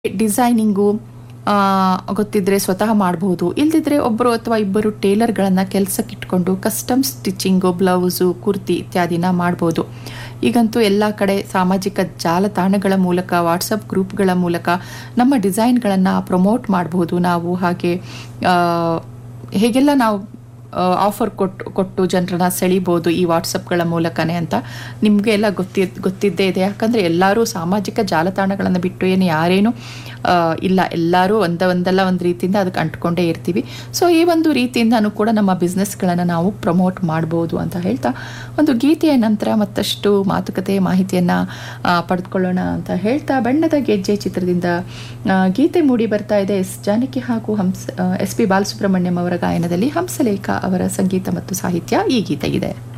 designing ಆ, ಗೊತ್ತಿದ್ರೆ ಸ್ವತಃ ಮಾಡಬಹುದು ಇಲ್ದಿದ್ರೆ ಒಬ್ಬರು ಅಥವಾ ಇಬ್ಬರು ಟೇಲರ್ಗಳನ್ನು ಕೆಲಸಕ್ಕೆ ಇಟ್ಕೊಂಡು ಕಸ್ಟಮ್ ಸ್ಟಿಚಿಂಗು ಬ್ಲೌಸು ಕುರ್ತಿ ಇತ್ಯಾದಿನ ಮಾಡ್ಬೋದು ಈಗಂತೂ ಎಲ್ಲ ಕಡೆ ಸಾಮಾಜಿಕ ಜಾಲತಾಣಗಳ ಮೂಲಕ ವಾಟ್ಸಪ್ ಗ್ರೂಪ್ಗಳ ಮೂಲಕ ನಮ್ಮ ಡಿಸೈನ್ಗಳನ್ನು ಪ್ರಮೋಟ್ ಮಾಡಬಹುದು ನಾವು ಹಾಗೆ ಆ, ಹೇಗೆಲ್ಲ ನಾವು ಆಫರ್ ಕೊಟ್ಟು ಕೊಟ್ಟು ಜನರನ್ನ ಸೆಳಿಬೋದು ಈ ವಾಟ್ಸಪ್ಗಳ ಮೂಲಕನೇ ಅಂತ ನಿಮಗೆ ಎಲ್ಲ ಗೊತ್ತಿ ಗೊತ್ತಿದ್ದೇ ಇದೆ ಯಾಕಂದರೆ ಎಲ್ಲರೂ ಸಾಮಾಜಿಕ ಜಾಲತಾಣಗಳನ್ನು ಬಿಟ್ಟು ಏನು ಯಾರೇನು ಆ, ಇಲ್ಲ ಎಲ್ಲರೂ ಒಂದ ಒಂದಲ್ಲ ಒಂದು ರೀತಿಯಿಂದ ಅದಕ್ಕೆ ಅಂಟ್ಕೊಂಡೇ ಇರ್ತೀವಿ ಸೊ ಈ ಒಂದು ರೀತಿಯಿಂದನೂ ಕೂಡ ನಮ್ಮ ಬಿಸ್ನೆಸ್ಗಳನ್ನು ನಾವು ಪ್ರಮೋಟ್ ಮಾಡ್ಬೋದು ಅಂತ ಹೇಳ್ತಾ ಒಂದು ಗೀತೆಯ ನಂತರ ಮತ್ತಷ್ಟು ಮಾತುಕತೆ ಮಾಹಿತಿಯನ್ನು ಪಡೆದುಕೊಳ್ಳೋಣ ಅಂತ ಹೇಳ್ತಾ ಬಣ್ಣದ ಗೆಜ್ಜೆ ಚಿತ್ರದಿಂದ ಆ, ಗೀತೆ ಮೂಡಿ ಬರ್ತಾ ಇದೆ ಎಸ್ ಜಾನಕಿ ಹಾಗೂ ಹಂಸ ಎಸ್ ಪಿ ಬಾಲಸುಬ್ರಹ್ಮಣ್ಯಂ ಅವರ ಗಾಯನದಲ್ಲಿ ಹಂಸಲೇಖ ಅವರ ಸಂಗೀತ ಮತ್ತು ಸಾಹಿತ್ಯ ಈ ಗೀತೆ ಇದೆ